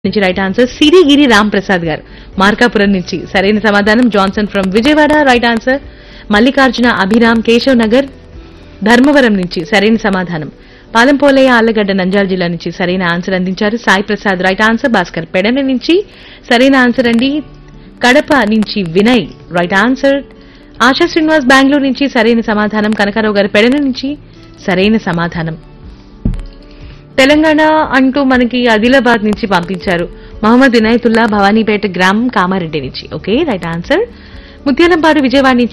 నుంచి right answer Sirigiri Ram Prasad గారు మార్కాపురం నుంచి సరైన సమాధానం Johnson from Vijayawada right answer Mallikarjuna Abhiram Keshav Nagar Dharmavaram నుంచి సరైన సమాధానం పాలంపోలయ్య ఆళ్లగడ్డ నంద్యాల జిల్లా నుంచి సరైన ఆన్సర్ అందించారు సాయి ప్రసాద్ రైట్ ఆన్సర్ భాస్కర్ పెడన నుంచి సరైన ఆన్సర్ అండి కడప నుంచి వినయ్ రైట్ ఆన్సర్ ఆశా శ్రీనివాస్ బెంగళూరు నుంచి సరైన సమాధానం కనకారావు గారి పెడన నుంచి సరైన సమాధానం తెలంగాణ అంటూ మనకి ఆదిలాబాద్ నుంచి పంపించారు మహమ్మద్ ఇనాయతుల్లా భవానీపేట గ్రామం కామారెడ్డి నుంచి okay right answer Muthyalampadu Vijayawada నుంచి